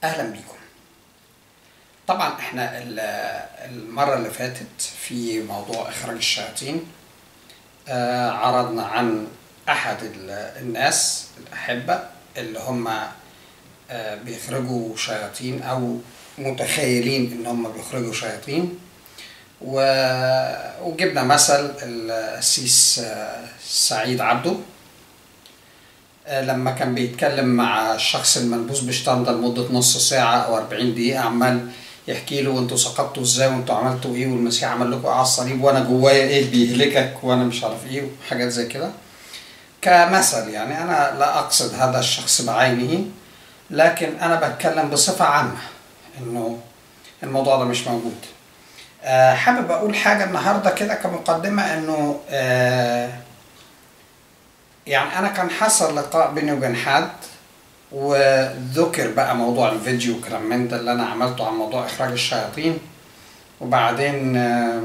اهلا بيكم طبعا احنا ال- المرة اللي فاتت في موضوع اخراج الشياطين آه، عرضنا عن احد ال- الناس الاحبة اللي هم آه، بيخرجوا شياطين او متخيلين ان هم بيخرجوا شياطين و- وجبنا مثل القسيس آه، سعيد عبده آه، لما كان بيتكلم مع الشخص الملبوس بشطان ده لمدة نص ساعة أو 40 دقيقة عمال يحكي له وانتوا سقطتوا ازاي وانتوا عملتوا ايه والمسيح عمل لكم ايه على الصليب وانا جوايا ايه بيهلكك وانا مش عارف ايه وحاجات زي كده كمثل يعني انا لا اقصد هذا الشخص بعينه لكن انا بتكلم بصفة عامة انه الموضوع ده مش موجود آه، حابب اقول حاجة النهاردة كده كمقدمة انه آه، يعني انا كان حصل لقاء بيني وبين حد وذكر بقى موضوع الفيديو كلام من ده اللي انا عملته عن موضوع اخراج الشياطين وبعدين آه،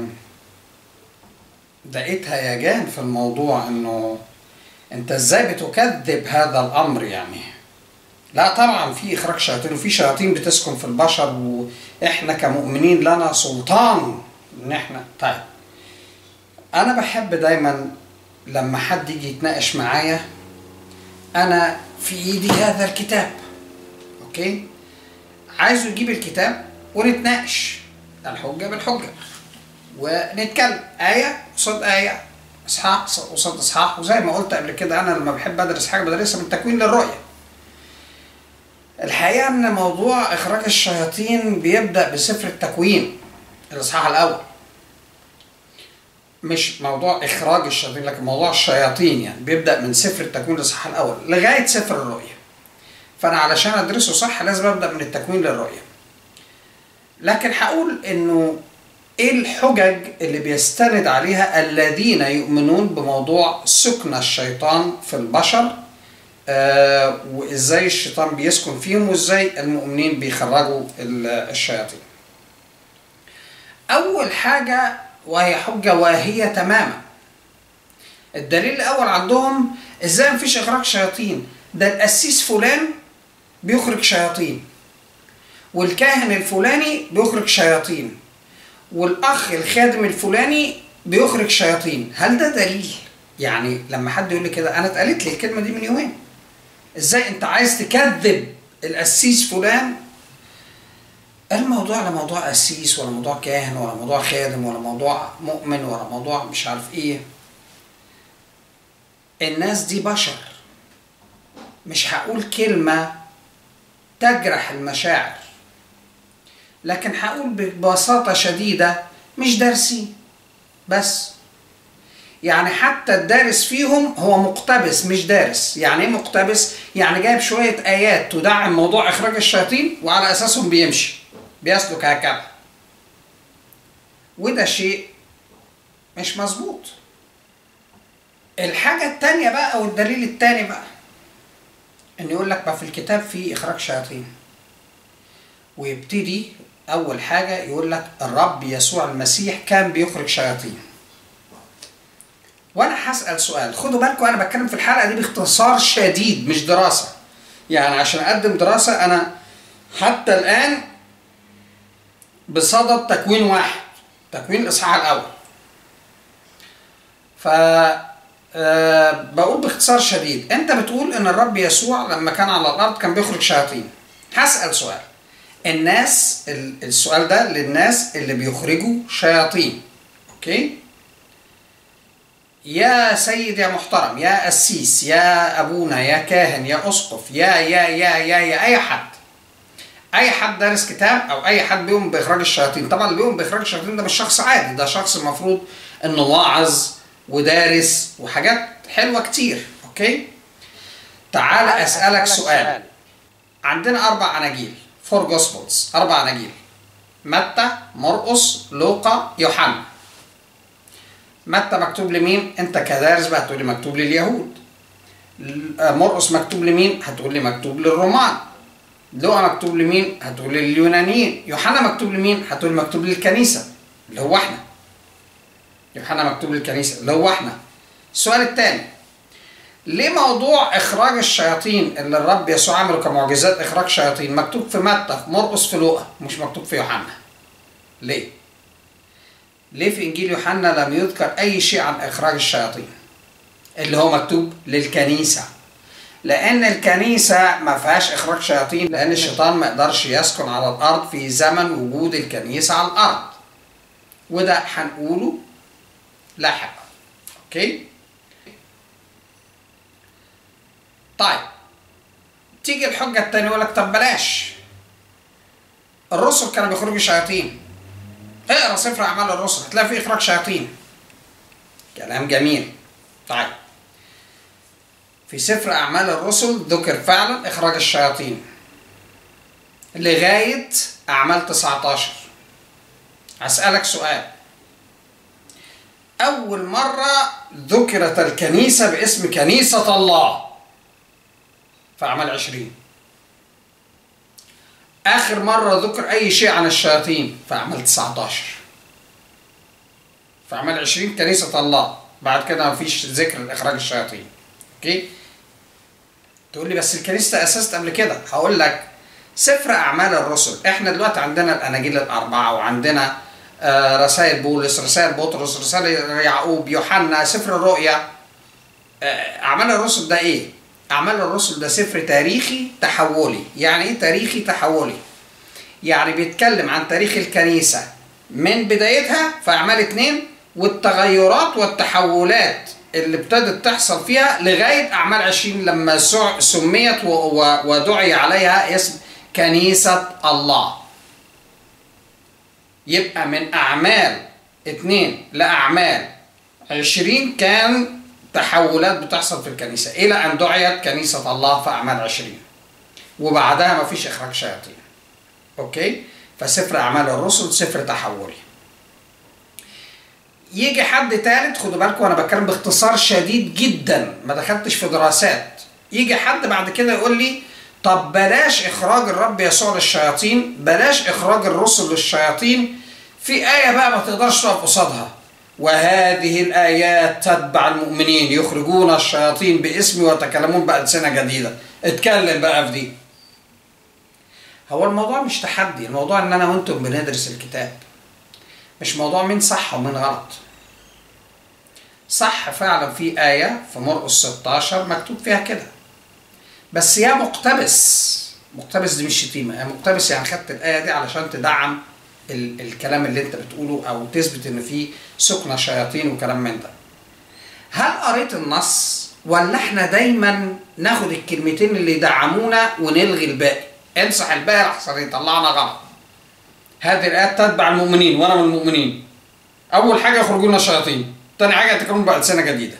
لقيت هيجان في الموضوع انه انت ازاي بتكذب هذا الامر يعني لا طبعا في اخراج شياطين وفي شياطين بتسكن في البشر واحنا كمؤمنين لنا سلطان ان احنا طيب انا بحب دايما لما حد يجي يتناقش معايا انا في ايدي هذا الكتاب اوكي عايزه يجيب الكتاب ونتناقش الحجه بالحجه ونتكلم ايه قصاد ايه اصحاح قصاد اصحاح وزي ما قلت قبل كده انا لما بحب ادرس حاجه بدرسها من التكوين للرؤيه الحقيقه ان موضوع اخراج الشياطين بيبدا بسفر التكوين الاصحاح الاول مش موضوع اخراج الشياطين لكن موضوع الشياطين يعني بيبدا من سفر التكوين الاصحاح الاول لغايه سفر الرؤيا فانا علشان ادرسه صح لازم ابدا من التكوين للرؤيا لكن هقول انه ايه الحجج اللي بيستند عليها الذين يؤمنون بموضوع سكن الشيطان في البشر آه وازاي الشيطان بيسكن فيهم وازاي المؤمنين بيخرجوا ال- الشياطين اول حاجه وهي حجه واهيه تماما الدليل الاول عندهم ازاي مفيش اخراج شياطين ده القسيس فلان بيخرج شياطين والكاهن الفلاني بيخرج شياطين والاخ الخادم الفلاني بيخرج شياطين هل ده دليل يعني لما حد يقول لي كده انا اتقالت لي الكلمه دي من يومين ازاي انت عايز تكذب القسيس فلان الموضوع لا موضوع قسيس ولا موضوع كاهن ولا موضوع خادم ولا موضوع مؤمن ولا موضوع مش عارف ايه الناس دي بشر مش هقول كلمة تجرح المشاعر لكن هقول ببساطة شديدة مش دارسين بس يعني حتى الدارس فيهم هو مقتبس مش دارس يعني ايه مقتبس يعني جايب شوية آيات تدعم موضوع إخراج الشياطين وعلى أساسهم بيمشي بيسلك هكذا وده شيء مش مظبوط الحاجة التانية بقى أو الدليل التاني بقى إن يقول لك ما في الكتاب في إخراج شياطين ويبتدي أول حاجة يقول لك الرب يسوع المسيح كان بيخرج شياطين وأنا هسأل سؤال خدوا بالكم أنا بتكلم في الحلقة دي باختصار شديد مش دراسة يعني عشان أقدم دراسة أنا حتى الآن بصدد تكوين واحد تكوين الإصحاح الأول ف آه، بقول باختصار شديد انت بتقول ان الرب يسوع لما كان على الارض كان بيخرج شياطين هسال سؤال الناس ال- السؤال ده للناس اللي بيخرجوا شياطين اوكي يا سيد يا محترم يا قسيس يا ابونا يا كاهن يا اسقف يا يا يا يا يا اي حد اي حد دارس كتاب او اي حد بيقوم باخراج الشياطين طبعا اللي بيقوم باخراج الشياطين ده مش شخص عادي ده شخص المفروض انه واعظ ودارس وحاجات حلوه كتير اوكي تعال اسالك سؤال عندنا اربع اناجيل فور جوسبلز اربع اناجيل متى مرقس لوقا يوحنا متى مكتوب لمين انت كدارس بقى هتقول لي مكتوب لليهود ل- مرقس مكتوب لمين هتقول لي مكتوب للرومان لوقا مكتوب لمين هتقول لي لليونانيين يوحنا مكتوب لمين هتقول لي مكتوب للكنيسه اللي هو احنا يوحنا مكتوب للكنيسه اللي هو احنا السؤال الثاني ليه موضوع اخراج الشياطين اللي الرب يسوع عمله كمعجزات اخراج شياطين مكتوب في متى في مرقس في لوقا مش مكتوب في يوحنا ليه ليه في انجيل يوحنا لم يذكر اي شيء عن اخراج الشياطين اللي هو مكتوب للكنيسه لان الكنيسه ما فيهاش اخراج شياطين لان الشيطان ما يقدرش يسكن على الارض في زمن وجود الكنيسه على الارض وده هنقوله لاحقا اوكي طيب تيجي الحجه التانية يقول لك طب بلاش الرسل كانوا بيخرجوا شياطين اقرا سفر اعمال الرسل هتلاقي فيه اخراج شياطين كلام جميل طيب في سفر اعمال الرسل ذكر فعلا اخراج الشياطين لغايه اعمال 19 هسالك سؤال اول مره ذكرت الكنيسه باسم كنيسه الله في اعمال 20 آخر مرة ذكر أي شيء عن الشياطين في أعمال 19 في أعمال 20 كنيسة الله بعد كده ما فيش ذكر لإخراج الشياطين أوكي تقول لي بس الكنيسة أسست قبل كده هقول لك سفر أعمال الرسل إحنا دلوقتي عندنا الأناجيل الأربعة وعندنا آه رسائل بولس رسائل بطرس رسائل يعقوب يوحنا سفر الرؤيا آه أعمال الرسل ده إيه؟ أعمال الرسل ده سفر تاريخي تحولي يعني إيه تاريخي تحولي يعني بيتكلم عن تاريخ الكنيسة من بدايتها في أعمال اتنين والتغيرات والتحولات اللي ابتدت تحصل فيها لغاية أعمال عشرين لما سميت ودعي عليها اسم كنيسة الله يبقى من أعمال اتنين لأعمال عشرين كان تحولات بتحصل في الكنيسة إلى أن دعيت كنيسة الله في أعمال عشرين وبعدها ما فيش إخراج شياطين أوكي فسفر أعمال الرسل سفر تحولي يجي حد تالت خدوا بالكم أنا بتكلم باختصار شديد جدا ما دخلتش في دراسات يجي حد بعد كده يقول لي طب بلاش إخراج الرب يسوع للشياطين بلاش إخراج الرسل للشياطين في آية بقى ما تقدرش تقف قصادها وهذه الآيات تتبع المؤمنين يخرجون الشياطين باسمي ويتكلمون بألسنة جديدة اتكلم بقى في دي هو الموضوع مش تحدي الموضوع ان انا وانتم بندرس الكتاب مش موضوع مين صح ومين غلط صح فعلا في آية في مرقس 16 مكتوب فيها كده بس يا مقتبس مقتبس دي مش شتيمة يا مقتبس يعني خدت الآية دي علشان تدعم ال الكلام اللي انت بتقوله او تثبت ان في سكنة شياطين وكلام من ده هل قريت النص ولا احنا دايما ناخد الكلمتين اللي يدعمونا ونلغي الباقي امسح الباقي احسن يطلعنا غلط هذه الايات تتبع المؤمنين وانا من المؤمنين اول حاجه يخرجون الشياطين تاني حاجه يتكلمون بألسنة جديده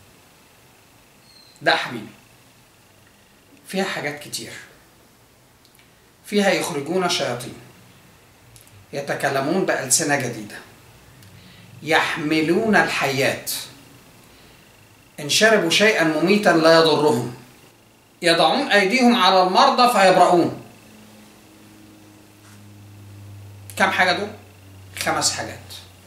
ده حبيبي فيها حاجات كتير فيها يخرجون شياطين يتكلمون بألسنة جديدة يحملون الحيات إن شربوا شيئا مميتا لا يضرهم يضعون أيديهم على المرضى فيبرؤون كم حاجة دول؟ خمس حاجات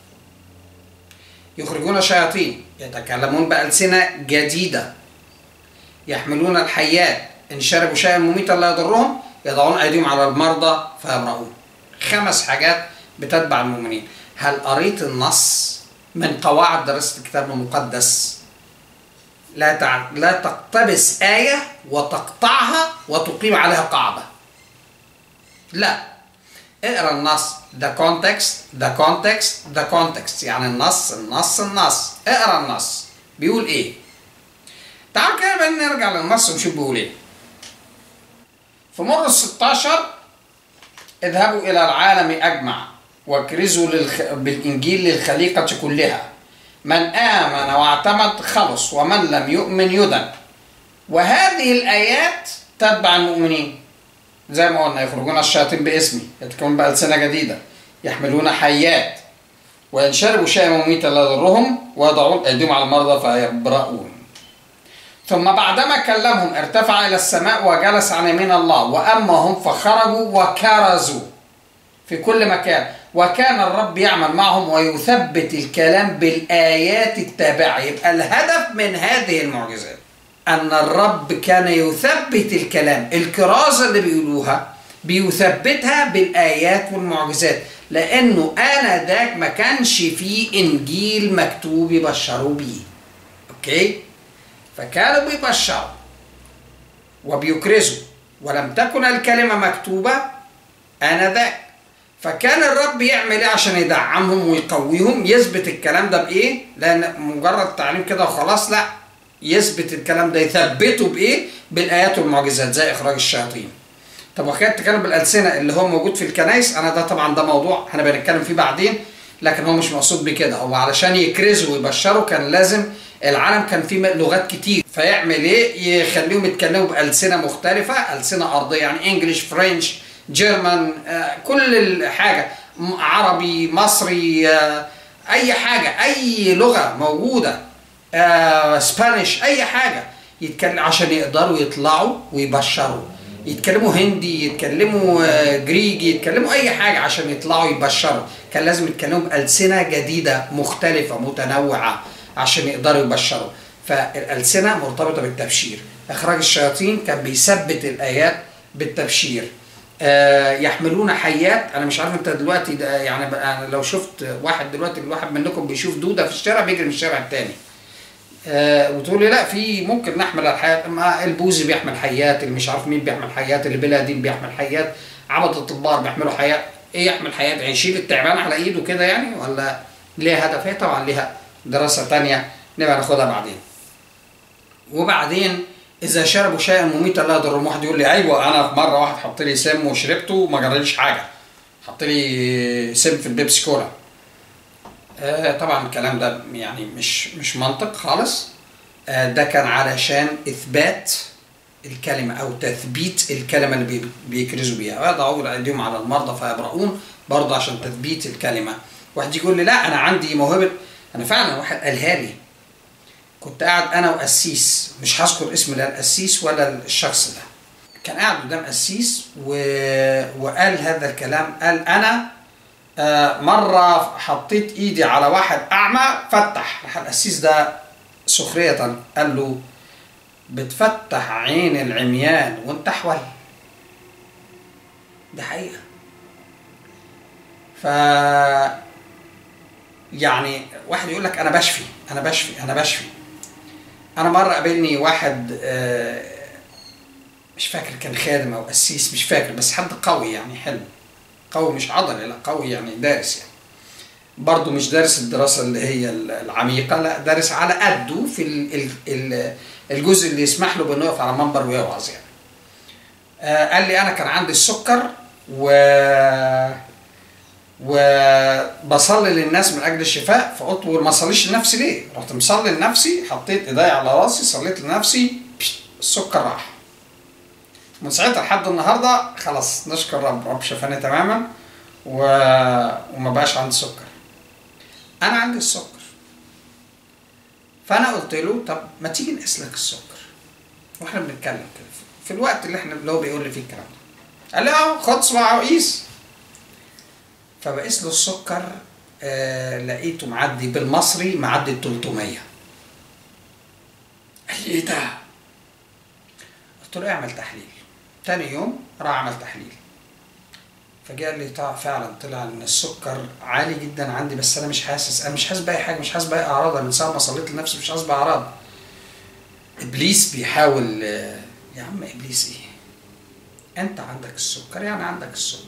يخرجون شياطين يتكلمون بألسنة جديدة يحملون الحيات إن شربوا شيئا مميتا لا يضرهم يضعون أيديهم على المرضى فيبرؤون خمس حاجات بتتبع المؤمنين هل قريت النص من قواعد دراسة الكتاب المقدس لا تع... لا تقتبس آية وتقطعها وتقيم عليها قاعدة لا اقرا النص the context the context the context يعني النص النص النص اقرا النص بيقول ايه تعال كده بقى نرجع للنص ونشوف بيقول ايه في مر 16 اذهبوا إلى العالم أجمع واكرزوا للخ... بالإنجيل للخليقة كلها من آمن واعتمد خلص ومن لم يؤمن يدن وهذه الآيات تتبع المؤمنين زي ما قلنا يخرجون الشياطين باسمي يتكلمون بألسنة جديدة يحملون حيات وإن شربوا شيئا مميتا لا يضرهم ويضعون أيديهم على المرضى فيبرؤون ثم بعدما كلمهم ارتفع إلى السماء وجلس عن يمين الله وأما هم فخرجوا وكرزوا في كل مكان وكان الرب يعمل معهم ويثبت الكلام بالآيات التابعة يبقى الهدف من هذه المعجزات أن الرب كان يثبت الكلام الكرازة اللي بيقولوها بيثبتها بالآيات والمعجزات لأنه آنذاك ما كانش فيه إنجيل مكتوب يبشروا بيه أوكي فكانوا بيبشروا وبيكرزوا ولم تكن الكلمة مكتوبة آنذاك فكان الرب يعمل ايه عشان يدعمهم ويقويهم يثبت الكلام ده بايه لان مجرد تعليم كده وخلاص لا يثبت الكلام ده يثبته بايه بالايات والمعجزات زي اخراج الشياطين طب وحكايه التكلم بالالسنه اللي هو موجود في الكنائس انا ده طبعا ده موضوع احنا بنتكلم فيه بعدين لكن هو مش مقصود بكده هو علشان يكرزوا ويبشروا كان لازم العالم كان فيه لغات كتير فيعمل ايه يخليهم يتكلموا بالسنه مختلفه السنه ارضيه يعني انجلش فرنش جيرمان آه، كل الحاجه م- عربي مصري آه، اي حاجه اي لغه موجوده آه، سبانيش اي حاجه يتكلم عشان يقدروا يطلعوا ويبشروا يتكلموا هندي يتكلموا آه، جريجي يتكلموا اي حاجه عشان يطلعوا يبشروا كان لازم يتكلموا بالسنه جديده مختلفه متنوعه عشان يقدروا يبشروا فالالسنه مرتبطه بالتبشير اخراج الشياطين كان بيثبت الايات بالتبشير آه، يحملون حيات انا مش عارف انت دلوقتي ده يعني بقى أنا لو شفت واحد دلوقتي الواحد منكم بيشوف دوده في الشارع بيجري من الشارع التاني آه وتقول لي لا في ممكن نحمل الحياة ما البوزي بيحمل حيات اللي مش عارف مين بيحمل حيات اللي بلا دين بيحمل حيات عبدة البار بيحملوا حيات ايه يحمل حيات يعني يشيل التعبان على ايده كده يعني ولا ليها هدف هي طبعا ليها دراسة تانية نبقى ناخدها بعدين وبعدين اذا شربوا شيئا مميتا لا يضرهم واحد يقول لي ايوه انا في مره واحد حط لي سم وشربته وما جراليش حاجه حط لي سم في البيبسي كولا آه طبعا الكلام ده يعني مش مش منطق خالص آه ده كان علشان اثبات الكلمه او تثبيت الكلمه اللي بي- بيكرزوا بيها ويضعوا ايديهم على المرضى فيبرؤون برضه عشان تثبيت الكلمه واحد يقول لي لا انا عندي موهبه انا فعلا واحد قالها لي كنت قاعد انا وقسيس مش هذكر اسم لا القسيس ولا الشخص ده كان قاعد قدام قسيس و... وقال هذا الكلام قال انا آه، مرة حطيت ايدي على واحد اعمى فتح راح القسيس ده سخرية قال له بتفتح عين العميان وانت احول ده حقيقة ف يعني واحد يقول لك انا بشفي انا بشفي انا بشفي انا مره قابلني واحد آه، مش فاكر كان خادم او قسيس مش فاكر بس حد قوي يعني حلو قوي مش عضلي لا قوي يعني دارس يعني برضه مش دارس الدراسة اللي هي العميقة لا دارس على قده في ال- ال- ال- الجزء اللي يسمح له بأنه يقف على منبر ويوعظ يعني. آه، قال لي أنا كان عندي السكر و وبصلي للناس من اجل الشفاء فقلت وما اصليش لنفسي ليه؟ رحت مصلي لنفسي حطيت ايدي على راسي صليت لنفسي بشت، السكر راح. من ساعتها لحد النهارده خلاص نشكر رب رب شفاني تماما و... وما بقاش عندي سكر. انا عندي السكر. فانا قلت له طب ما تيجي نقيس لك السكر. واحنا بنتكلم كده في الوقت اللي احنا اللي هو بيقول لي فيه الكلام ده. قال لي اه خد صباع وقيس. فبقيس له السكر آه لقيته معدي بالمصري معدي ال 300 قال لي ايه ده؟ قلت له اعمل تحليل تاني يوم راح عمل تحليل فجاء لي طلع فعلا طلع ان السكر عالي جدا عندي بس انا مش حاسس انا مش حاسس باي حاجه مش حاسس باي اعراض انا من ساعه ما صليت لنفسي مش حاسس باعراض ابليس بيحاول آه، يا عم ابليس ايه انت عندك السكر يعني عندك السكر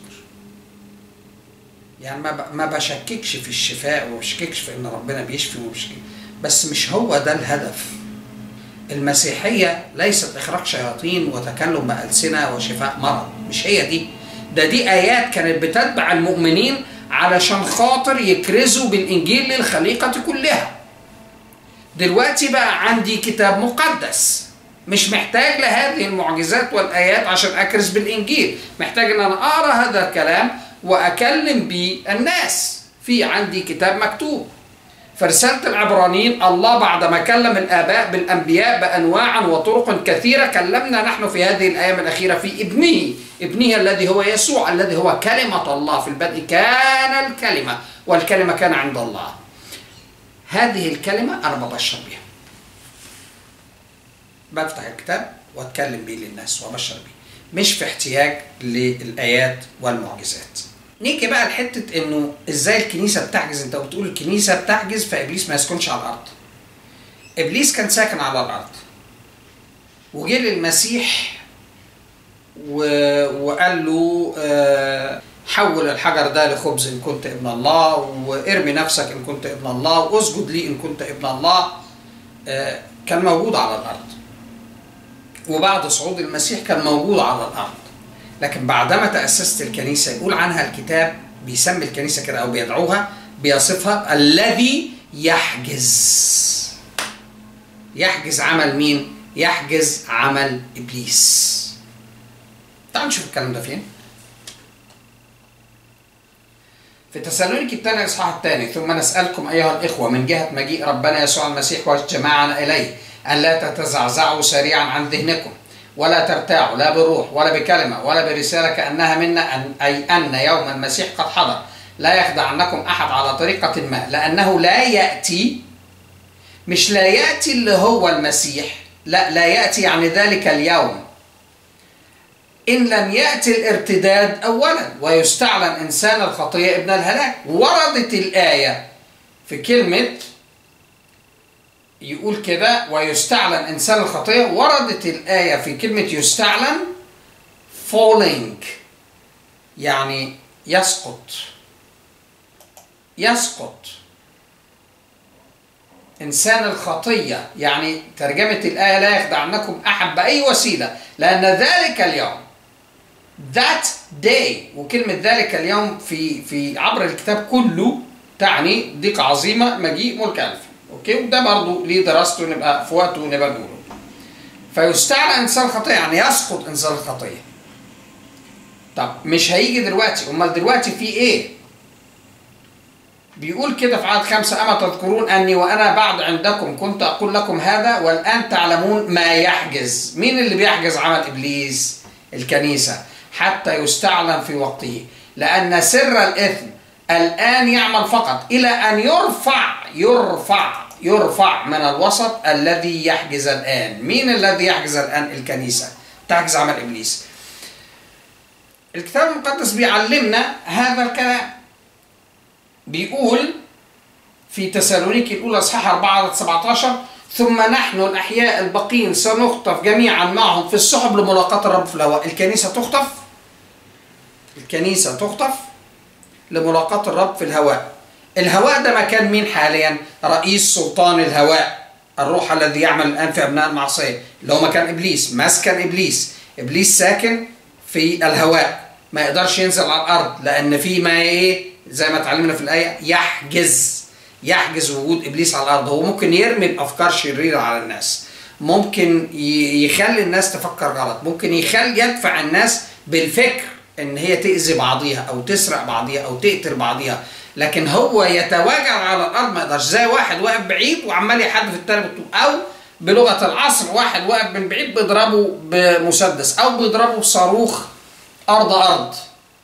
يعني ما ب- ما بشككش في الشفاء وما بشككش في ان ربنا بيشفي وما بشكك بس مش هو ده الهدف المسيحية ليست إخراج شياطين وتكلم بألسنة وشفاء مرض مش هي دي ده دي آيات كانت بتتبع المؤمنين علشان خاطر يكرزوا بالإنجيل للخليقة كلها دلوقتي بقى عندي كتاب مقدس مش محتاج لهذه المعجزات والآيات عشان أكرز بالإنجيل محتاج أن أنا أقرأ هذا الكلام وأكلم بيه الناس في عندي كتاب مكتوب فرسالة العبرانيين الله بعدما كلم الآباء بالأنبياء بأنواع وطرق كثيرة كلمنا نحن في هذه الأيام الأخيرة في ابنه ابنه الذي هو يسوع الذي هو كلمة الله في البدء كان الكلمة والكلمة كان عند الله هذه الكلمة أنا ببشر بها بفتح الكتاب واتكلم بيه للناس وابشر بيه مش في احتياج للايات والمعجزات نيجي بقى لحته انه ازاي الكنيسه بتحجز انت بتقول الكنيسه بتحجز فابليس ما يسكنش على الارض ابليس كان ساكن على الارض وجه للمسيح و... وقال له آه، حول الحجر ده لخبز ان كنت ابن الله وارمي نفسك ان كنت ابن الله واسجد لي ان كنت ابن الله آه، كان موجود على الارض وبعد صعود المسيح كان موجود على الارض لكن بعدما تاسست الكنيسه يقول عنها الكتاب بيسمي الكنيسه كده او بيدعوها بيصفها الذي يحجز يحجز عمل مين؟ يحجز عمل ابليس. تعالوا نشوف الكلام ده فين. في تسالونيكي الثاني الاصحاح الثاني ثم نسالكم ايها الاخوه من جهه مجيء ربنا يسوع المسيح وجماعنا اليه ان لا تتزعزعوا سريعا عن ذهنكم ولا ترتاعوا لا بروح ولا بكلمه ولا برساله كانها منا أن اي ان يوم المسيح قد حضر لا يخدعنكم احد على طريقه ما لانه لا ياتي مش لا ياتي اللي هو المسيح لا لا ياتي يعني ذلك اليوم إن لم يأتي الارتداد أولا ويستعلن إنسان الخطية ابن الهلاك وردت الآية في كلمة يقول كده ويستعلن إنسان الخطية وردت الآية في كلمة يستعلن falling يعني يسقط يسقط إنسان الخطية يعني ترجمة الآية لا يخدعنكم أحد بأي وسيلة لأن ذلك اليوم that day وكلمة ذلك اليوم في في عبر الكتاب كله تعني ضيقة عظيمة مجيء ملك ألف أوكي وده برضه ليه دراسته نبقى في وقته نبقى نقوله فيستعلى إنسان الخطية يعني يسقط إنسان الخطية طب مش هيجي دلوقتي أمال دلوقتي في إيه؟ بيقول كده في عدد خمسة أما تذكرون أني وأنا بعد عندكم كنت أقول لكم هذا والآن تعلمون ما يحجز مين اللي بيحجز عمل إبليس الكنيسة حتى يستعلن في وقته لأن سر الإثم الآن يعمل فقط إلى أن يرفع يرفع يرفع من الوسط الذي يحجز الآن مين الذي يحجز الآن الكنيسة تحجز عمل إبليس الكتاب المقدس بيعلمنا هذا الكلام بيقول في تسالونيكي الاولى اصحاح 4 عدد 17 ثم نحن الاحياء الباقين سنخطف جميعا معهم في السحب لملاقاه الرب في الهواء الكنيسه تخطف الكنيسه تخطف لملاقاه الرب في الهواء الهواء ده مكان مين حاليا رئيس سلطان الهواء الروح الذي يعمل الان في ابناء المعصيه اللي هو مكان ابليس مسكن ابليس ابليس ساكن في الهواء ما يقدرش ينزل على الارض لان في ما ايه زي ما اتعلمنا في الايه يحجز يحجز وجود ابليس على الارض هو ممكن يرمي بافكار شريره على الناس ممكن ي- يخلي الناس تفكر غلط ممكن يخلي يدفع الناس بالفكر ان هي تاذي بعضيها او تسرق بعضيها او تقتل بعضيها لكن هو يتواجد على الارض ما يقدرش زي واحد واقف بعيد وعمال يحدف التاني بالطوب او بلغه العصر واحد واقف من بعيد بيضربه بمسدس او بيضربه بصاروخ ارض ارض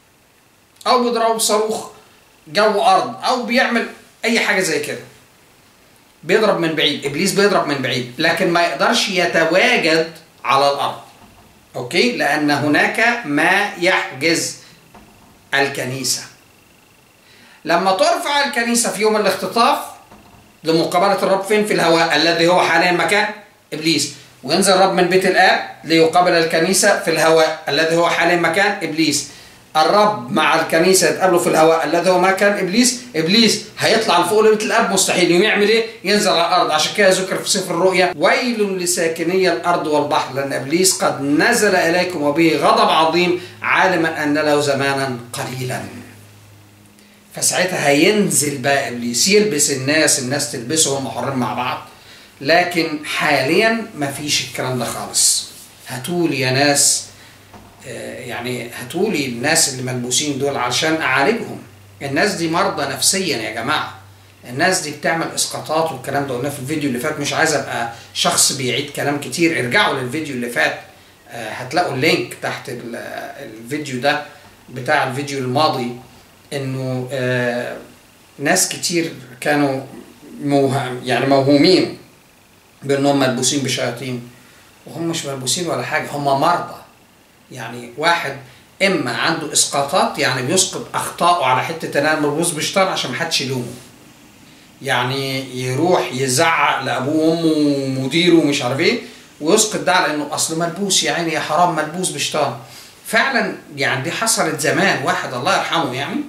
او بيضربه بصاروخ جو ارض او بيعمل اي حاجه زي كده بيضرب من بعيد ابليس بيضرب من بعيد لكن ما يقدرش يتواجد على الارض اوكي لان هناك ما يحجز الكنيسه لما ترفع الكنيسه في يوم الاختطاف لمقابله الرب فين في الهواء الذي هو حاليا مكان ابليس وينزل الرب من بيت الاب ليقابل الكنيسه في الهواء الذي هو حاليا مكان ابليس الرب مع الكنيسه يتقابلوا في الهواء الذي هو مكان ابليس ابليس هيطلع لفوق لبيت الاب مستحيل يوم يعمل ايه ينزل على الارض عشان كده ذكر في سفر الرؤيا ويل لساكني الارض والبحر لان ابليس قد نزل اليكم وبه غضب عظيم عالما ان له زمانا قليلا فساعتها هينزل بقى ابليس يلبس الناس الناس تلبسه هم حرين مع بعض لكن حاليا مفيش الكلام ده خالص هاتولي يا ناس آه، يعني هاتولي الناس اللي ملبوسين دول علشان اعالجهم الناس دي مرضى نفسيا يا جماعه الناس دي بتعمل اسقاطات والكلام ده قلناه في الفيديو اللي فات مش عايز ابقى شخص بيعيد كلام كتير ارجعوا للفيديو اللي فات آه، هتلاقوا اللينك تحت ال- الفيديو ده بتاع الفيديو الماضي انه آه، ناس كتير كانوا موهم يعني موهومين بانهم ملبوسين بشياطين وهم مش ملبوسين ولا حاجه هم مرضى يعني واحد اما عنده اسقاطات يعني بيسقط اخطائه على حته ان انا ملبوس بشيطان عشان محدش يلومه يعني يروح يزعق لابوه وامه ومديره ومش عارف ايه ويسقط ده على انه اصل ملبوس يا عيني يا حرام ملبوس بشيطان فعلا يعني دي حصلت زمان واحد الله يرحمه يعني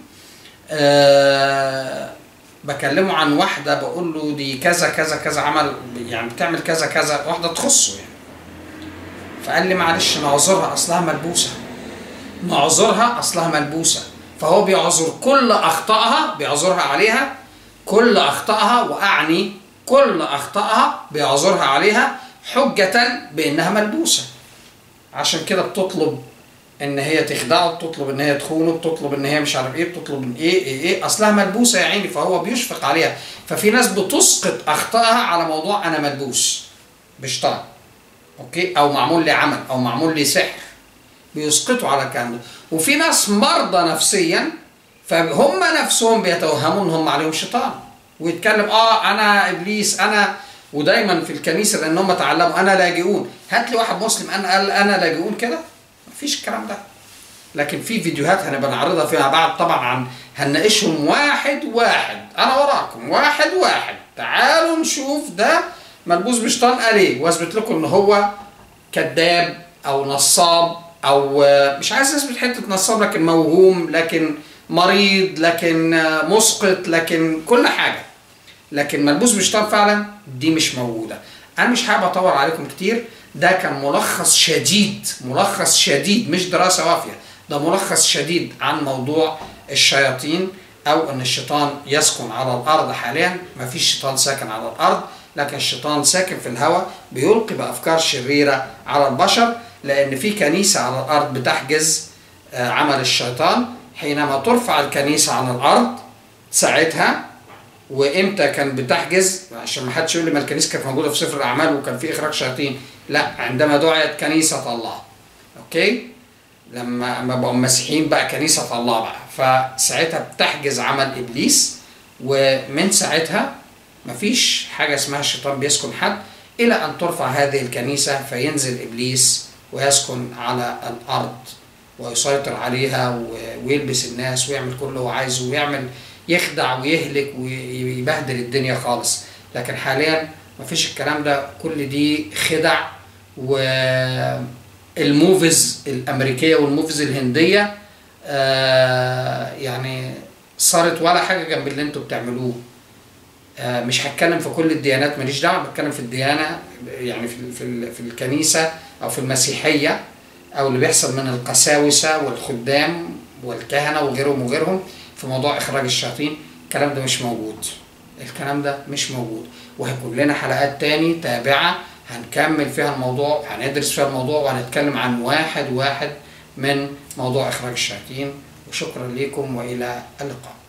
أه بكلمه عن واحده بقول له دي كذا كذا كذا عمل يعني بتعمل كذا كذا واحده تخصه يعني فقال لي معلش نعذرها اصلها ملبوسه نعذرها اصلها ملبوسه فهو بيعذر كل اخطائها بيعذرها عليها كل اخطائها واعني كل اخطائها بيعذرها عليها حجه بانها ملبوسه عشان كده بتطلب ان هي تخدعه بتطلب ان هي تخونه بتطلب ان هي مش عارف ايه بتطلب ان ايه ايه ايه اصلها ملبوسه يا عيني فهو بيشفق عليها ففي ناس بتسقط اخطائها على موضوع انا ملبوس بشطان اوكي او معمول لي عمل او معمول لي سحر بيسقطوا على الكلام ده وفي ناس مرضى نفسيا فهم نفسهم بيتوهموا ان هم عليهم شيطان ويتكلم اه انا ابليس انا ودايما في الكنيسه لان هم تعلموا انا لاجئون هات لي واحد مسلم انا قال انا لاجئون كده مفيش الكلام ده لكن في فيديوهات هنبقى نعرضها فيما بعد طبعا عن هنناقشهم واحد واحد انا وراكم واحد واحد تعالوا نشوف ده ملبوس بشيطان قال ايه واثبت لكم ان هو كذاب او نصاب او مش عايز اثبت حته نصاب لكن موهوم لكن مريض لكن مسقط لكن كل حاجه لكن ملبوس بشيطان فعلا دي مش موجوده انا مش حابب اطول عليكم كتير ده كان ملخص شديد ملخص شديد مش دراسه وافيه ده ملخص شديد عن موضوع الشياطين او ان الشيطان يسكن على الارض حاليا ما فيش شيطان ساكن على الارض لكن الشيطان ساكن في الهواء بيلقي بافكار شريره على البشر لان في كنيسه على الارض بتحجز عمل الشيطان حينما ترفع الكنيسه على الارض ساعتها وامتى كان بتحجز عشان ما حدش يقول لي ما الكنيسه كانت موجوده في سفر الاعمال وكان في اخراج شياطين لا عندما دعيت كنيسه الله اوكي لما اما بقوا مسيحيين بقى كنيسه الله بقى فساعتها بتحجز عمل ابليس ومن ساعتها مفيش حاجه اسمها الشيطان بيسكن حد الى ان ترفع هذه الكنيسه فينزل ابليس ويسكن على الارض ويسيطر عليها ويلبس الناس ويعمل كل اللي هو عايزه ويعمل يخدع ويهلك ويبهدل الدنيا خالص لكن حاليا مفيش الكلام ده كل دي خدع والموفيز الامريكيه والموفيز الهنديه آه يعني صارت ولا حاجه جنب اللي انتوا بتعملوه آه مش هتكلم في كل الديانات ماليش دعوه بتكلم في الديانه يعني في في, في الكنيسه او في المسيحيه او اللي بيحصل من القساوسه والخدام والكهنه وغيرهم وغيرهم في موضوع اخراج الشياطين الكلام ده مش موجود الكلام ده مش موجود وهيكون لنا حلقات تاني تابعه هنكمل فيها الموضوع هندرس فيها الموضوع وهنتكلم عن واحد واحد من موضوع اخراج الشياطين وشكرا لكم والى اللقاء